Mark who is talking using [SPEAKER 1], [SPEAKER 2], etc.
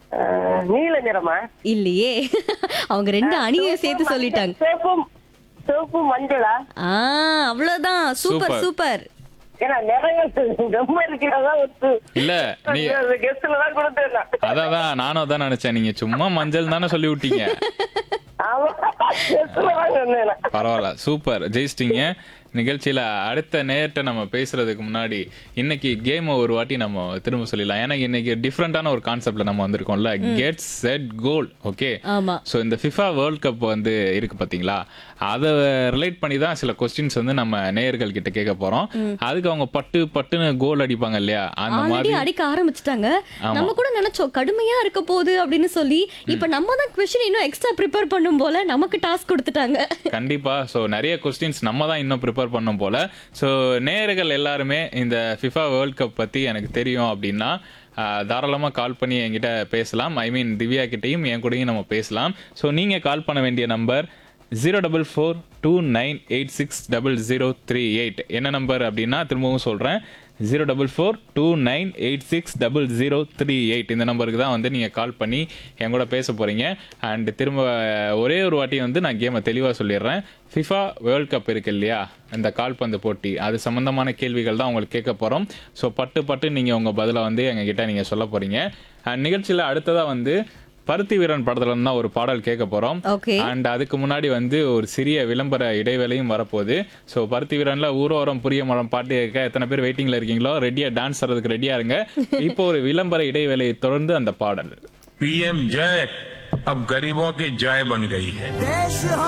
[SPEAKER 1] அஹ், நீல நிறமா
[SPEAKER 2] இல்லையே அவங்க ரெண்டு அணியை சேர்த்து சொல்லிட்டாங்க
[SPEAKER 1] சிவப்பு சிவப்பு மஞ்சளா
[SPEAKER 2] ஆ அவ்வளவுதான் சூப்பர்
[SPEAKER 3] Super.
[SPEAKER 2] சூப்பர்
[SPEAKER 1] ஏன்னா நிறங்கள் ரொம்ப இருக்கிறதா ஒரு
[SPEAKER 3] இல்ல நீ
[SPEAKER 1] கெஸ்ட்ல தான் கொடுத்தேன் நான்.
[SPEAKER 3] அதான் நானும் அதான் நினைச்சேன் நீங்க சும்மா மஞ்சள் தானே சொல்லி விட்டீங்க
[SPEAKER 1] ஆமா கெஸ்ட்ல தான் சொன்னேன் நான்.
[SPEAKER 3] பரவாயில்ல சூப்பர் ஜெயிச்சிட்டீங்க நிகழ்ச்சியில அடுத்த நேரத்தை நம்ம பேசுறதுக்கு முன்னாடி இன்னைக்கு கேம் ஒரு வாட்டி நம்ம திரும்ப சொல்லிடலாம் ஏன்னா இன்னைக்கு டிஃப்ரெண்டான ஒரு கான்செப்ட்ல நம்ம வந்திருக்கோம்ல கெட் செட் கோல் ஓகே
[SPEAKER 2] ஆமா
[SPEAKER 3] ஸோ இந்த ஃபிஃபா வேர்ல்ட் கப் வந்து இருக்கு பாத்தீங்களா அதை ரிலேட் பண்ணி தான் சில கொஸ்டின்ஸ் வந்து நம்ம நேயர்கள் கிட்ட கேட்க போறோம் அதுக்கு அவங்க பட்டு பட்டுன்னு கோல் அடிப்பாங்க இல்லையா அந்த
[SPEAKER 2] ஆல்ரெடி
[SPEAKER 3] மாதிரி
[SPEAKER 2] அடிக்க ஆரம்பிச்சிட்டாங்க நம்ம கூட நினைச்சோம் கடுமையா இருக்க போகுது அப்படின்னு சொல்லி இப்ப நம்ம தான் கொஸ்டின் இன்னும் எக்ஸ்ட்ரா ப்ரிப்பேர் பண்ணும் போல நமக்கு டாஸ்க் கொடுத்துட்டாங்க
[SPEAKER 3] கண்டிப்பா ஸோ நிறைய கொஸ்டின்ஸ் நம்ம தான் இன்னும் ப்ரிப்பேர் பண்ணும் போல ஸோ நேயர்கள் எல்லாருமே இந்த ஃபிஃபா வேர்ல்ட் கப் பத்தி எனக்கு தெரியும் அப்படின்னா ஆஹ், தாராளமா கால் பண்ணி என்கிட்ட பேசலாம் ஐ மீன் திவ்யா கிட்டயும் என் கூடயும் நம்ம பேசலாம் ஸோ நீங்க கால் பண்ண வேண்டிய number zero double four two nine eight six double zero three eight என்ன நம்பர் அப்படின்னா திரும்பவும் சொல்றேன் zero double four two nine eight six double zero three eight இந்த நம்பருக்கு தான் வந்து நீங்கள் கால் பண்ணி என் கூட பேச போகிறீங்க அண்ட் திரும்ப ஒரே ஒரு வாட்டி வந்து நான் கேமை தெளிவாக சொல்லிடுறேன் ஃபிஃபா வேர்ல்ட் கப் இருக்கு இல்லையா இந்த கால்பந்து போட்டி அது சம்மந்தமான கேள்விகள் தான் உங்களுக்கு கேட்க போகிறோம் ஸோ பட்டு பட்டு நீங்கள் உங்கள் பதிலை வந்து எங்ககிட்ட நீங்கள் சொல்ல போகிறீங்க அண்ட் நிகழ்ச்சியில் அடுத்ததாக வந்து பருத்தி வீரன் படத்துல இருந்து தான் ஒரு பாடல் கேட்க போறோம்
[SPEAKER 2] Okay.
[SPEAKER 3] அண்ட் அதுக்கு முன்னாடி வந்து ஒரு சிறிய விளம்பர இடைவேளையும் வரப்போகுது ஸோ பருத்தி வீரன்ல ஊரோரம் புரிய மரம் பாட்டு கேட்க எத்தனை பேர் வெயிட்டிங்ல இருக்கீங்களோ ரெடியா டான்ஸ் ஆடுறதுக்கு ரெடியா இருங்க இப்போ ஒரு விளம்பர இடைவேளையை தொடர்ந்து அந்த பாடல்
[SPEAKER 4] पीएम जय अब गरीबों की जय बन गई है